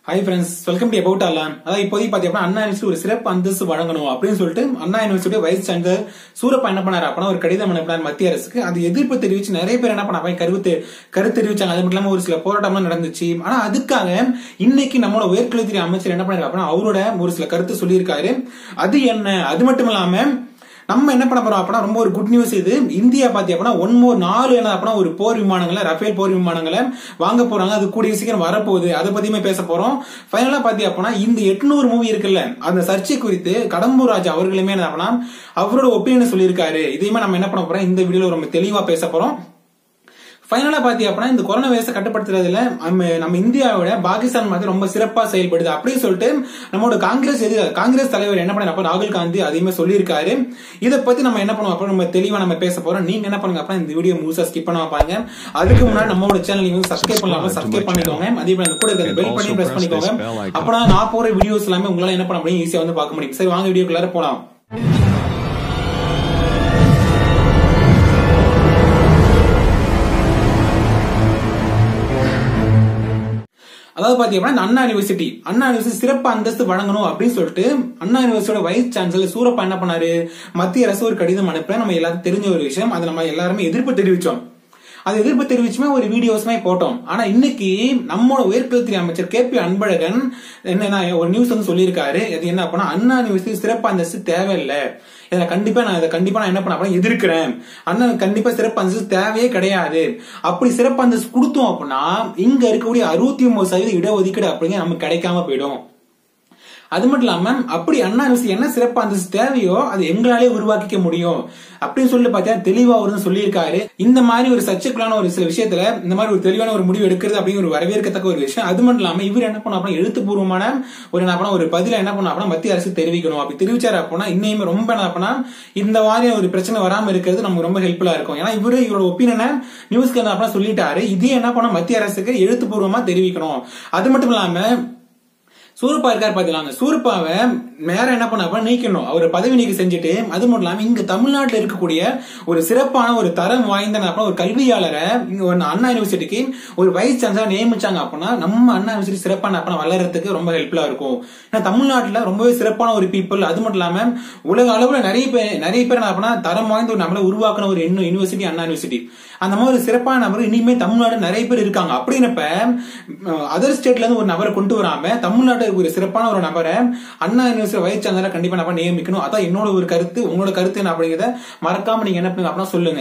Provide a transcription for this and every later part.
high friends welcome to about அல்லாம் அதாவது இப்போதைக்கு பாத்தீங்கன்னா அண்ணா யூனிவர்சிட்டி ஒரு சிறப்பு அந்தஸ்து வழங்கணும் அப்படின்னு சொல்லிட்டு Anna University vice chancellor Surappa என்ன பண்ணாரு அப்படின்னா ஒரு கடிதம் அனுப்பினார் மத்திய அரசுக்கு அது எதிர்ப்பு தெரிவிச்சு நிறைய பேர் என்ன பண்ணாங்க கருத்து கருத்து தெரிவிச்சாங்க அது மட்டும் இல்லாம ஒரு சில போராட்டம்லாம் நடந்துச்சு ஆனா அதுக்காக இன்னைக்கு நம்மளோட உயர்கல்வித்துறை அமைச்சர் என்ன பண்ணாரு அப்படின்னா அவரோட ஒரு சில கருத்து சொல்லியிருக்காரு அது என்ன அது மட்டும் இல்லாம நம்ம என்ன பண்ண போறோம் அப்படின்னா ரொம்ப ஒரு குட் நியூஸ் இது இந்தியா பாத்தி அப்படின்னா ஒன் மோர் நாலு என்ன அப்படின்னா ஒரு போர் விமானங்களை ரஃபேல் போர் விமானங்களை வாங்க போறாங்க அது கூடிய சீக்கிரம் வரப்போகுது அதை பத்தியுமே பேச போறோம் ஃபைனலா பாத்தி அப்படின்னா இந்த எட்நூறு மூவி இருக்குல்ல அந்த சர்ச்சை குறித்து கடம்பூர் ராஜா அவர்களுமே என்ன அப்படின்னா அவரோட ஒப்பீனியன் சொல்லியிருக்காரு இதையுமே நம்ம என்ன பண்ண போறோம் இந்த வீடியோல ரொம்ப தெளிவா பேச போறோம் ஃபைனலா பாத்தி அப்படின்னா இந்த கொரோனா வைரஸை கட்டுப்படுத்துறதுல நம்ம நம்ம இந்தியாவோட பாகிஸ்தான் மாதிரி ரொம்ப சிறப்பா செயல்படுது அப்படின்னு சொல்லிட்டு நம்மளோட காங்கிரஸ் எது காங்கிரஸ் தலைவர் என்ன பண்ண ராகுல் காந்தி அதையுமே சொல்லியிருக்காரு இதை பத்தி நம்ம என்ன பண்ணுவோம் அப்புறம் நம்ம தெளிவா நம்ம பேச போறோம் நீங்க என்ன பண்ணுங்க அப்புறம் இந்த வீடியோ முழுசா ஸ்கிப் பண்ண பாருங்க அதுக்கு முன்னாடி நம்மளோட சேனல் நீங்க சப்ஸ்கிரைப் பண்ணலாம் சப்ஸ்கிரைப் பண்ணிக்கோங்க அதே போல அந்த கூட இருக்கிற பெல் பண்ணி பிரஸ் பண்ணிக்கோங்க அப்பனா நான் போற வீடியோஸ் எல்லாமே உங்களால என்ன பண்ண முடியும் ஈஸியா வந்து பார்க்க முடியும் சரி வாங்க வீடியோக்குள்ளார போலாம் அதாவது பாத்தீங்கன்னா இந்த அண்ணா யூனிவர்சிட்டி அண்ணா யூனிவர்சிட்டி சிறப்பு அந்தஸ்து வழங்கணும் அப்படின்னு சொல்லிட்டு அண்ணா யூனிவர்சிட்டியோட வைஸ் சான்சலர் சூரப்பா என்ன பண்ணாரு மத்திய அரசு ஒரு கடிதம் அனுப்ப நம்ம எல்லாரும் தெரிஞ்ச ஒரு விஷயம் அதை நம்ம எல்லாருமே எதிர்ப்பு தெரிவிச்சோம் அது எதிர்ப்பு தெரிவிச்சுமே ஒரு வீடியோஸ்மே போட்டோம் ஆனா இன்னைக்கு நம்மளோட உயர்கல்வித்துறை அமைச்சர் கே பி அன்பழகன் என்னன்னா ஒரு நியூஸ் வந்து சொல்லியிருக்காரு அது என்ன அப்படின்னா அண்ணா யூனிவர்சிட்டி சிறப்பு அந்தஸ்து தேவையில்லை இதை கண்டிப்பா நான் இதை கண்டிப்பா நான் என்ன பண்ண எதிர்க்கிறேன் அண்ணன் கண்டிப்பா சிறப்பு அந்தஸ்து தேவையே கிடையாது அப்படி சிறப்பு அந்தஸ்து கொடுத்தோம் அப்படின்னா இங்க இருக்கக்கூடிய அறுபத்தி ஒன்பது சதவீத இடஒதுக்கீடு அப்படிங்க நமக்கு கிடைக்காம போயிடும் அது மட்டும் இல்லாம அப்படி அண்ணா யூனிவர்சிட்டி என்ன சிறப்பு அந்தஸ்து தேவையோ அது எங்களாலே உருவாக்கிக்க முடியும் அப்படின்னு சொல்லி பார்த்தீங்கன்னா தெளிவா அவர் சொல்லியிருக்காரு இந்த மாதிரி ஒரு சர்ச்சைக்குள்ளான ஒரு சில விஷயத்துல இந்த மாதிரி ஒரு தெளிவான ஒரு முடிவு எடுக்கிறது அப்படிங்கிற ஒரு வரவேற்கத்தக்க ஒரு விஷயம் அது மட்டும் இல்லாம இவர் என்ன பண்ண அப்படின்னா எழுத்துப்பூர்வமான ஒரு என்ன பண்ண ஒரு பதில என்ன பண்ண அப்படின்னா மத்திய அரசு தெரிவிக்கணும் அப்படி தெரிவிச்சாரு அப்படின்னா இன்னுமே ரொம்ப என்ன பண்ணா இந்த மாதிரி ஒரு பிரச்சனை வராம இருக்கிறது நமக்கு ரொம்ப ஹெல்ப்ஃபுல்லா இருக்கும் ஏன்னா இவரு இவரோட ஒப்பீனியனை நியூஸ்க்கு என்ன அப்படின்னா சொல்லிட்டாரு இதே என்ன பண்ண மத்திய அரசுக்கு எழுத்துப்பூர்வமா தெரிவிக்கணும் அது மட்டும் இல்லாம சூரப்பா இருக்காரு பாத்தீங்களா சூரப்பாவை நேரம் என்ன பண்ண நீக்கணும் அவர் பதவி நீக்கம் செஞ்சுட்டு அது மட்டும் இல்லாம இங்க தமிழ்நாட்டில் இருக்கக்கூடிய ஒரு சிறப்பான ஒரு தரம் வாய்ந்த ஒரு கல்வியாளரை இங்க ஒரு அண்ணா யூனிவர்சிட்டிக்கு ஒரு வைஸ் சான்சலர் நியமிச்சாங்க அப்படின்னா நம்ம அண்ணா யூனிவர்சிட்டி சிறப்பான அப்ப வளர்றதுக்கு ரொம்ப ஹெல்ப்ஃபுல்லா இருக்கும் ஏன்னா தமிழ்நாட்டுல ரொம்பவே சிறப்பான ஒரு பீப்புள் அது மட்டும் இல்லாம உலக அளவுல நிறைய பேர் நிறைய பேர் என்ன அப்படின்னா தரம் வாய்ந்த ஒரு நம்மள உருவாக்கின ஒரு எண்ணம் யூனிவர்சிட்டி அண்ணா யூனிவர்சிட்டி அந்த மாதிரி ஒரு சிறப்பான நபர் இனிமே தமிழ்நாடு நிறைய பேர் இருக்காங்க அப்படின்னப்ப அதர் ஸ்டேட்ல இருந்து ஒரு நபரை கொண்டு வராம தமிழ்நாட்டில் ஒரு சிறப்பான ஒரு நபரை அண்ணா யூனிவர்சிட்டி வைஸ் சான்சலர் கண்டிப்பா நம்ம நியமிக்கணும் அதான் என்னோட ஒரு கருத்து உங்களோட கருத்து என்ன அப்படிங்கிறத மறக்காம நீங்க என்ன பண்ணுங்க அப்படின்னா சொல்லுங்க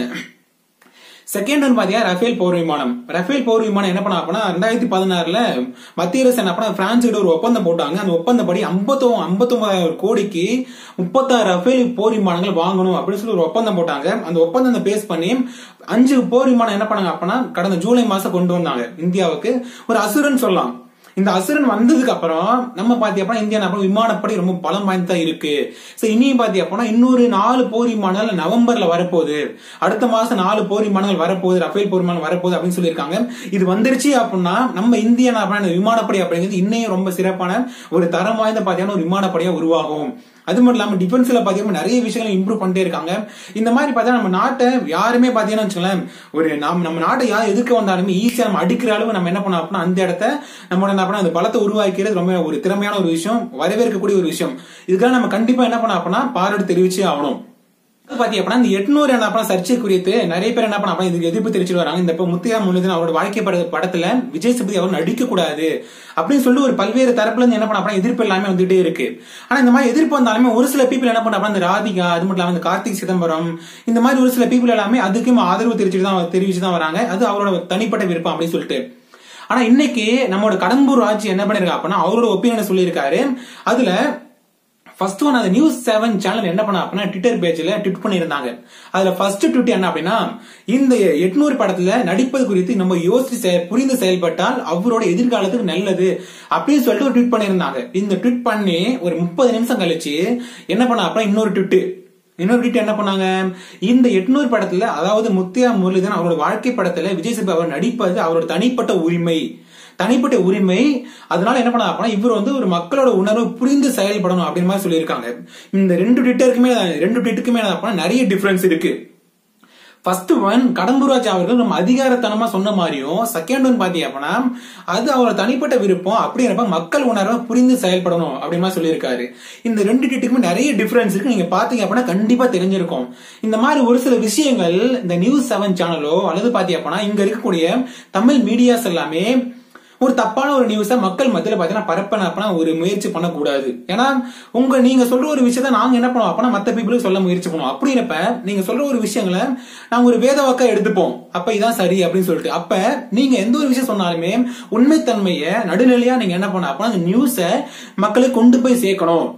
செகண்ட் ஒன் பாத்தீங்கன்னா ரஃபேல் போர் விமானம் ரஃபேல் போர் விமானம் என்ன பண்ணா அப்படின்னா ரெண்டாயிரத்தி பதினாறுல மத்திய அரசு என்ன பண்ணா பிரான்ஸ் கிட்ட ஒரு ஒப்பந்தம் போட்டாங்க அந்த ஒப்பந்தப்படி ஐம்பத்தோ ஐம்பத்தொன்பதாயிரம் கோடிக்கு முப்பத்தாறு ரஃபேல் போர் விமானங்கள் வாங்கணும் அப்படின்னு சொல்லி ஒரு ஒப்பந்தம் போட்டாங்க அந்த ஒப்பந்தத்தை பேஸ் பண்ணி அஞ்சு போர் விமானம் என்ன பண்ணாங்க அப்படின்னா கடந்த ஜூலை மாசம் கொண்டு வந்தாங்க இந்தியாவுக்கு ஒரு அசுரன் சொல்லலாம் இந்த அசுரன் வந்ததுக்கு அப்புறம் நம்ம பாத்தி அப்படின்னா இந்தியா அப்புறம் விமானப்படை ரொம்ப பலம் வாய்ந்ததா இருக்கு சோ இனியும் பாத்தி அப்படின்னா இன்னொரு நாலு போர் விமானங்கள் நவம்பர்ல வரப்போகுது அடுத்த மாசம் நாலு போர் விமானங்கள் வரப்போகுது ரஃபேல் போர் விமானம் வரப்போகுது அப்படின்னு சொல்லியிருக்காங்க இது வந்துருச்சு அப்படின்னா நம்ம இந்திய விமானப்படை அப்படிங்கிறது இன்னும் ரொம்ப சிறப்பான ஒரு தரம் வாய்ந்த பாத்தியான ஒரு விமானப்படையா உருவாகும் அது மட்டும் இல்லாம டிஃபென்ஸ்ல பாத்தீங்கன்னா நிறைய விஷயங்கள் இம்ப்ரூவ் பண்ணிட்டே இருக்காங்க இந்த மாதிரி பார்த்தா நம்ம நாட்டை யாருமே பாத்தீங்கன்னா வச்சுக்கோங்களேன் ஒரு நம்ம நம்ம நாட்டை யார் எதிர்க்க வந்தாலுமே ஈஸியா நம்ம அடிக்கிற அளவு நம்ம என்ன பண்ணோம் அப்படின்னா அந்த இடத்த நம்ம என்ன பண்ண அந்த பலத்தை உருவாக்கிறது ரொம்ப ஒரு திறமையான ஒரு விஷயம் வரவேற்கக்கூடிய ஒரு விஷயம் இதுக்காக நம்ம கண்டிப்பா என்ன பண்ண அப்படின்னா பாராட்டு தெரிவிச்சே ஆகணும் பாத்தீங்க அப்படின்னா இந்த எட்நூறு என்ன பண்ண சர்ச்சை குறித்து நிறைய பேர் என்ன பண்ண இதுக்கு எதிர்ப்பு தெரிவிச்சுட்டு வராங்க இந்த முத்தியா முழுது அவரோட வாழ்க்கை பட படத்துல விஜய் சேதுபதி அவர் நடிக்க கூடாது அப்படின்னு சொல்லி ஒரு பல்வேறு தரப்புல இருந்து என்ன பண்ண எதிர்ப்பு எல்லாமே வந்துட்டே இருக்கு ஆனா இந்த மாதிரி எதிர்ப்பு வந்தாலுமே ஒரு சில பீப்புள் என்ன பண்ண இந்த ராதிகா அது மட்டும் இல்லாம இந்த கார்த்திக் சிதம்பரம் இந்த மாதிரி ஒரு சில பீப்புள் எல்லாமே அதுக்கும் ஆதரவு தெரிவிச்சுட்டு தான் தெரிவிச்சு தான் வராங்க அது அவரோட தனிப்பட்ட விருப்பம் அப்படின்னு சொல்லிட்டு ஆனா இன்னைக்கு நம்மளோட கடம்பூர் ஆட்சி என்ன பண்ணிருக்கா அப்படின்னா அவரோட ஒப்பீனியனை சொல்லியிருக்காரு அதுல ஃபர்ஸ்ட் ஒன் அந்த நியூஸ் செவன் சேனல் என்ன பண்ண அப்படின்னா ட்விட்டர் பேஜ்ல ட்விட் பண்ணியிருந்தாங்க அதுல ஃபர்ஸ்ட் ட்விட் என்ன அப்படின்னா இந்த எட்நூறு படத்துல நடிப்பது குறித்து நம்ம யோசிச்சு புரிந்து செயல்பட்டால் அவரோட எதிர்காலத்துக்கு நல்லது அப்படின்னு சொல்லிட்டு ஒரு ட்விட் பண்ணியிருந்தாங்க இந்த ட்விட் பண்ணி ஒரு முப்பது நிமிஷம் கழிச்சு என்ன பண்ண அப்படின்னா இன்னொரு ட்விட் இன்னொரு ட்வீட் என்ன பண்ணாங்க இந்த எட்நூறு படத்துல அதாவது முத்தியா முரளிதரன் அவரோட வாழ்க்கை படத்துல விஜய் சேதுபதி அவர் நடிப்பது அவரோட தனிப்பட்ட உரிமை தனிப்பட்ட உரிமை அதனால என்ன பண்ணா அப்படின்னா இவர் வந்து ஒரு மக்களோட உணர்வு புரிந்து செயல்படணும் அப்படின்னு மாதிரி சொல்லியிருக்காங்க இந்த ரெண்டு ட்விட்டருக்குமே ரெண்டு ட்விட்டுக்குமே அப்படின்னா நிறைய டிஃபரன்ஸ் இருக்கு ஃபர்ஸ்ட் ஒன் கடம்பூராஜ் அவர்கள் நம்ம அதிகாரத்தனமா சொன்ன மாதிரியும் செகண்ட் ஒன் பாத்தீங்க அப்படின்னா அது அவரோட தனிப்பட்ட விருப்பம் அப்படிங்கிறப்ப மக்கள் உணர்வை புரிந்து செயல்படணும் அப்படின்னு சொல்லியிருக்காரு இந்த ரெண்டு டிட்டுக்குமே நிறைய டிஃபரன்ஸ் இருக்கு நீங்க பாத்தீங்க அப்படின்னா கண்டிப்பா தெரிஞ்சிருக்கும் இந்த மாதிரி ஒரு சில விஷயங்கள் இந்த நியூஸ் செவன் சேனலோ அல்லது பாத்தீங்க அப்படின்னா இங்க இருக்கக்கூடிய தமிழ் மீடியாஸ் எல்லாமே ஒரு தப்பான ஒரு நியூஸை மக்கள் மத்தியில பாத்தீங்கன்னா பரப்பன அப்பனா ஒரு முயற்சி பண்ணக்கூடாது ஏன்னா உங்க நீங்க சொல்ற ஒரு விஷயத்த நாங்க என்ன பண்ணுவோம் அப்பனா மத்த பீப்புளுக்கு சொல்ல முயற்சி பண்ணுவோம் அப்படிங்கிறப்ப நீங்க சொல்ற ஒரு விஷயங்களை நாங்க ஒரு வேத வாக்கா எடுத்துப்போம் அப்ப இதான் சரி அப்படின்னு சொல்லிட்டு அப்ப நீங்க எந்த ஒரு விஷயம் சொன்னாலுமே உண்மைத்தன்மையை நடுநிலையா நீங்க என்ன பண்ண அப்பனா அந்த நியூஸை மக்களுக்கு கொண்டு போய் சேர்க்கணும்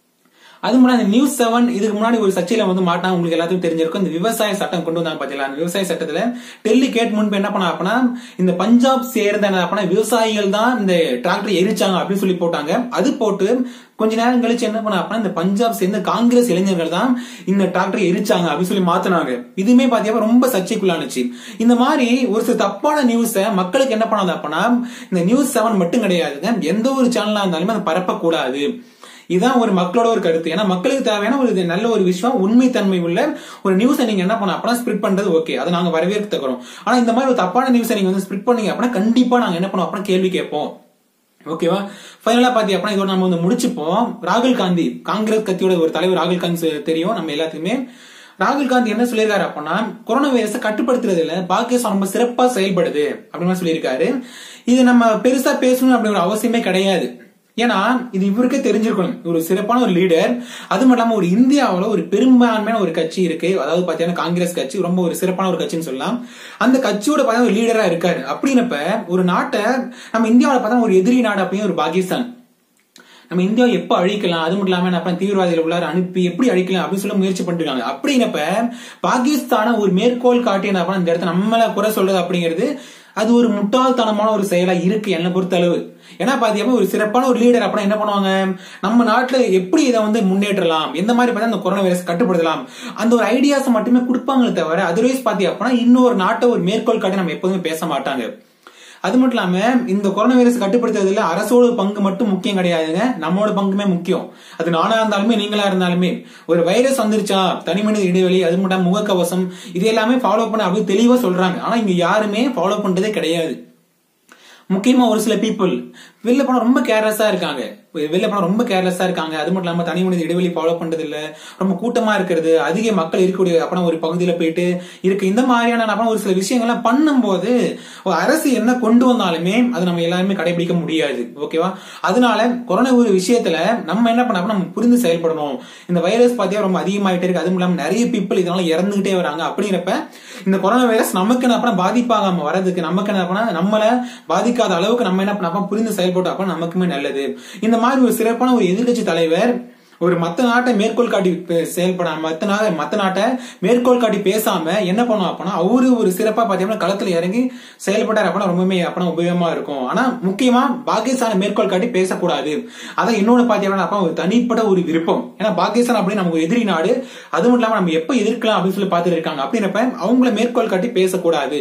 அது முன்னாடி அந்த நியூஸ் செவன் இதுக்கு முன்னாடி ஒரு சர்ச்சையில வந்து மாட்டா உங்களுக்கு எல்லாத்துக்கும் தெரிஞ்சிருக்கும் இந்த விவசாய சட்டம் கொண்டு வந்தாங்க பாத்தீங்களா அந்த விவசாய சட்டத்துல டெல்லி கேட் முன்பு என்ன பண்ணா அப்படின்னா இந்த பஞ்சாப் சேர்ந்த என்ன அப்படின்னா விவசாயிகள் தான் இந்த டிராக்டர் எரிச்சாங்க அப்படின்னு சொல்லி போட்டாங்க அது போட்டு கொஞ்ச நேரம் கழிச்சு என்ன பண்ண அப்படின்னா இந்த பஞ்சாப் சேர்ந்த காங்கிரஸ் இளைஞர்கள் தான் இந்த டிராக்டர் எரிச்சாங்க அப்படின்னு சொல்லி மாத்தினாங்க இதுவுமே பாத்தீங்கன்னா ரொம்ப சர்ச்சைக்குள்ளானுச்சு இந்த மாதிரி ஒரு சில தப்பான நியூஸ மக்களுக்கு என்ன பண்ணாது அப்படின்னா இந்த நியூஸ் செவன் மட்டும் கிடையாதுங்க எந்த ஒரு சேனலா இருந்தாலுமே அதை பரப்பக்கூடாது இதான் ஒரு மக்களோட ஒரு கருத்து ஏன்னா மக்களுக்கு தேவையான ஒரு நல்ல ஒரு விஷயம் உண்மைத்தன்மை உள்ள ஒரு நியூஸை நீங்க என்ன பண்ண அப்படின்னா ஸ்ப்ரிட் பண்றது ஓகே அதை நாங்க வரவேற்க தக்கிறோம் ஆனா இந்த மாதிரி ஒரு தப்பான நியூஸை நீங்க வந்து ஸ்ப்ரிட் பண்ணீங்க அப்படின்னா கண்டிப்பா நாங்க என்ன பண்ணுவோம் அப்படின்னா கேள்வி கேட்போம் ஓகேவா ஃபைனலா பாத்தி அப்படின்னா இதோட நம்ம வந்து முடிச்சுப்போம் ராகுல் காந்தி காங்கிரஸ் கட்சியோட ஒரு தலைவர் ராகுல் காந்தி தெரியும் நம்ம எல்லாத்துக்குமே ராகுல் காந்தி என்ன சொல்லியிருக்காரு அப்படின்னா கொரோனா வைரஸை கட்டுப்படுத்துறதுல பாகிஸ்தான் ரொம்ப சிறப்பா செயல்படுது அப்படின்னு சொல்லியிருக்காரு இது நம்ம பெருசா பேசணும் அப்படிங்கிற அவசியமே கிடையாது ஏன்னா இது இவருக்கே தெரிஞ்சிருக்கணும் ஒரு சிறப்பான ஒரு லீடர் அது மட்டும் இல்லாம ஒரு இந்தியாவில் ஒரு பெரும்பான்மையான ஒரு கட்சி இருக்கு அதாவது பாத்தீங்கன்னா காங்கிரஸ் கட்சி ரொம்ப ஒரு சிறப்பான ஒரு கட்சின்னு சொல்லலாம் அந்த கட்சியோட பார்த்தா ஒரு லீடரா இருக்காரு அப்படின்னப்ப ஒரு நாட்டை நம்ம இந்தியாவில் பார்த்தா ஒரு எதிரி நாடு அப்படின்னு ஒரு பாகிஸ்தான் நம்ம இந்தியாவை எப்ப அழிக்கலாம் அது மட்டும் இல்லாம அப்புறம் தீவிரவாதிகள் உள்ளார அனுப்பி எப்படி அழிக்கலாம் அப்படின்னு சொல்ல முயற்சி பண்ணிருக்காங்க அப்படின்னப்ப பாகிஸ்தான ஒரு மேற்கோள் காட்டி என்ன இந்த இடத்த நம்மள குறை சொல்றது அப்படிங்கிறது அது ஒரு முட்டாள்தனமான ஒரு செயலா இருக்கு என்னை பொறுத்த அளவு ஏன்னா பாத்தீங்கன்னா ஒரு சிறப்பான ஒரு லீடர் அப்படின்னா என்ன பண்ணுவாங்க நம்ம நாட்டுல எப்படி இதை வந்து முன்னேற்றலாம் எந்த மாதிரி பார்த்தா அந்த கொரோனா வைரஸ் கட்டுப்படுத்தலாம் அந்த ஒரு ஐடியாஸ் மட்டுமே கொடுப்பாங்களே தவிர அதர்வைஸ் பாத்தி அப்படின்னா இன்னொரு நாட்டை ஒரு மேற்கோள் காட்டி நம்ம எப்போதுமே பேச மாட்டாங்க அது மட்டும் இல்லாம இந்த கொரோனா வைரஸ் கட்டுப்படுத்துறதுல அரசோட பங்கு மட்டும் முக்கியம் கிடையாதுங்க நம்மளோட பங்குமே முக்கியம் அது நானா இருந்தாலுமே நீங்களா இருந்தாலுமே ஒரு வைரஸ் வந்துருச்சா தனி மனித இடைவெளி அது மட்டும் முகக்கவசம் இது எல்லாமே ஃபாலோ பண்ண அப்படி தெளிவா சொல்றாங்க ஆனா இங்க யாருமே ஃபாலோ பண்றதே கிடையாது முக்கியமா ஒரு சில பீப்புள் வெளில போனா ரொம்ப கேர்லெஸ்ஸா இருக்காங்க வெளில போனா ரொம்ப கேர்லெஸ்ஸா இருக்காங்க அது மட்டும் இல்லாம தனி மனித இடைவெளி ஃபாலோ பண்றது இல்ல ரொம்ப கூட்டமா இருக்கிறது அதிக மக்கள் இருக்கக்கூடிய அப்பனா ஒரு பகுதியில போயிட்டு இருக்கு இந்த மாதிரியான அப்பனா ஒரு சில விஷயங்கள்லாம் பண்ணும்போது அரசு என்ன கொண்டு வந்தாலுமே அது நம்ம எல்லாருமே கடைபிடிக்க முடியாது ஓகேவா அதனால கொரோனா ஒரு விஷயத்துல நம்ம என்ன பண்ண நம்ம புரிந்து செயல்படணும் இந்த வைரஸ் பாத்தியா ரொம்ப அதிகமாயிட்டே இருக்கு அதுவும் இல்லாம நிறைய பீப்புள் இதனால இறந்துகிட்டே வராங்க அப்படிங்கிறப்ப இந்த கொரோனா வைரஸ் நமக்கு என்ன பண்ண பாதிப்பாகாம வரதுக்கு நமக்கு என்ன பண்ண நம்மள பாதிக்காத அளவுக்கு நம்ம என்ன பண்ண புரிந்து செயல்பட்டோம் அப்ப நமக்குமே நல்லது இந்த மாதிரி ஒரு சிறப்பான ஒரு எதிர்கட்சி தலைவர் ஒரு மத்த நாட்டை மேற்கோள் காட்டி செயல்படாம மத்த நாட்டை மத்த நாட்டை மேற்கோள் காட்டி பேசாம என்ன பண்ணும் அப்பனா அவரு ஒரு சிறப்பா பாத்தீங்கன்னா களத்துல இறங்கி செயல்பட்டார் அப்படின்னா ரொம்பவே அப்பனா உபயோகமா இருக்கும் ஆனா முக்கியமா பாகிஸ்தானை மேற்கோள் காட்டி பேசக்கூடாது அதான் இன்னொன்னு பாத்தீங்கன்னா அப்ப ஒரு தனிப்பட்ட ஒரு விருப்பம் ஏன்னா பாகிஸ்தான் அப்படின்னு நமக்கு எதிரி நாடு அது மட்டும் இல்லாம நம்ம எப்ப எதிர்க்கலாம் அப்படின்னு சொல்லி பாத்துட்டு இருக்காங்க அப்படின்னப்ப அவங்கள மேற்கோள் காட்டி பேசக்கூடாது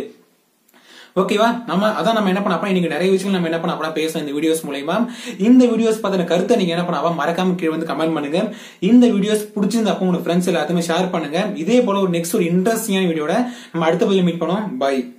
ஓகேவா நம்ம அதான் நம்ம என்ன பண்ண இன்னைக்கு நிறைய விஷயங்கள் நம்ம என்ன பண்ண பேசணும் இந்த வீடியோஸ் மூலயமா இந்த வீடியோஸ் பார்த்த கருத்தை நீங்க என்ன பண்ண மறக்காம கீழே வந்து கமெண்ட் பண்ணுங்க இந்த வீடியோஸ் பிடிச்சிருந்த அப்போ உங்க ஃப்ரெண்ட்ஸ் எல்லாத்தையுமே ஷேர் பண்ணுங்க இதே போல ஒரு நெக்ஸ்ட் ஒரு இன்ட்ரெஸ்டிங்கான வீடியோட நம்ம அடுத்த பதில் மீட் பண்ணுவோம் பை